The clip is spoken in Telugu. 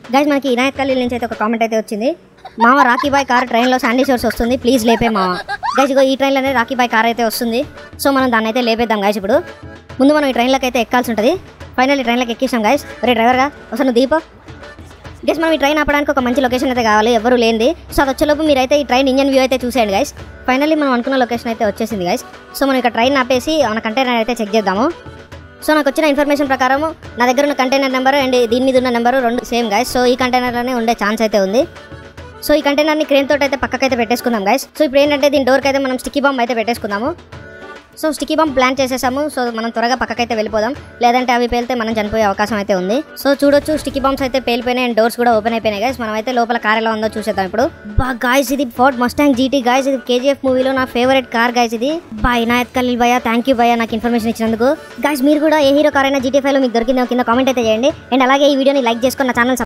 గైస్ మనకి ఇనాయత్ ఖలీల్ నుంచి అయితే ఒక కామెంట్ అయితే వచ్చింది మామ రాకీ బాయ్ కార్ ట్రైన్లో శాండీ షోర్స్ వస్తుంది ప్లీజ్ లేపే మామ గైస్ ఇగో ఈ ట్రైన్లోనే రాకీ బాయ్ కార్ అయితే వస్తుంది సో మనం దాన్ని అయితే లేపేద్దాం గైస్ ఇప్పుడు ముందు మనం ఈ ట్రైన్లోకి అయితే ఎక్కాల్సి ఉంటుంది ఫైనల్ ఈ ట్రైన్లోకి ఎక్కిస్తాం గైస్ ఒరే డ్రైవర్గా అసలు నువ్వు దీపో గైస్ మనం ఈ ట్రైన్ ఆపడానికి ఒక మంచి లొకేషన్ అయితే కావాలి ఎవరు లేనిది సో అది వచ్చేలోపు మీరైతే ఈ ట్రైన్ ఇంజన్ వ్యూ అయితే చూసేయండి గైస్ ఫైనల్లీ మనం అనుకున్న లొకేషన్ అయితే వచ్చేసింది గైస్ సో మనం ఇక్కడ ట్రైన్ ఆపేసి మన కంటైనర్ అయితే చెక్ చేద్దాము సో నాకు వచ్చిన ఇన్ఫర్మేషన్ ప్రకారం నా దగ్గర ఉన్న కంటైనర్ నెంబర్ అండ్ దీని మీద ఉన్న నెంబర్ రెండు సేమ్ గైస్ సో ఈ కంటైనర్లోనే ఉండే ఛాన్స్ అయితే ఉంది సో ఈ కంటైనర్ని క్రేన్ తోటి అయితే పక్కకైతే పెట్టేసుకుందాం గైస్ సో ఇప్పుడు ఏంటంటే దీని డోర్కి అయితే మనం స్టిక్కీ బాంబ్ అయితే పెట్టేసుకుందాము సో స్టిక్కీ బాంబ్ ప్లాన్ చేసేసాము సో మనం త్వరగా పక్కకైతే వెళ్ళిపోదాం లేదంటే అవి పేలితే మనం చనిపోయే అవకాశం అయితే ఉంది సో చూడొచ్చు స్టిక్కీ బాంబ్స్ అయితే పేలిపోయినాయి అండ్ డోర్స్ కూడా ఓపెన్ అయిపోయినాయి గైస్ మనం అయితే లోపల కార్ ఎలా ఉందో చూసేద్దాం ఇప్పుడు బా గాయస్ ఇది ఫోర్ట్ మస్టాంగ్ జీటీ గాయస్ ఇది కేజీఎఫ్ మూవీలో నా ఫేవరెట్ కార్ గాయస్ ఇది బా ఇనాయత్ ఖలీల్ భయ్య థ్యాంక్ యూ భయ్య నాకు ఇన్ఫర్మేషన్ ఇచ్చినందుకు గాయస్ మీరు కూడా ఏ హీరో కార్ అయినా జీటీ ఫైవ్ లో మీకు దొరికిందో కింద కామెంట్ అయితే చేయండి అండ్ అలాగే ఈ వీడియోని లైక్ చేసుకున్న ఛానల్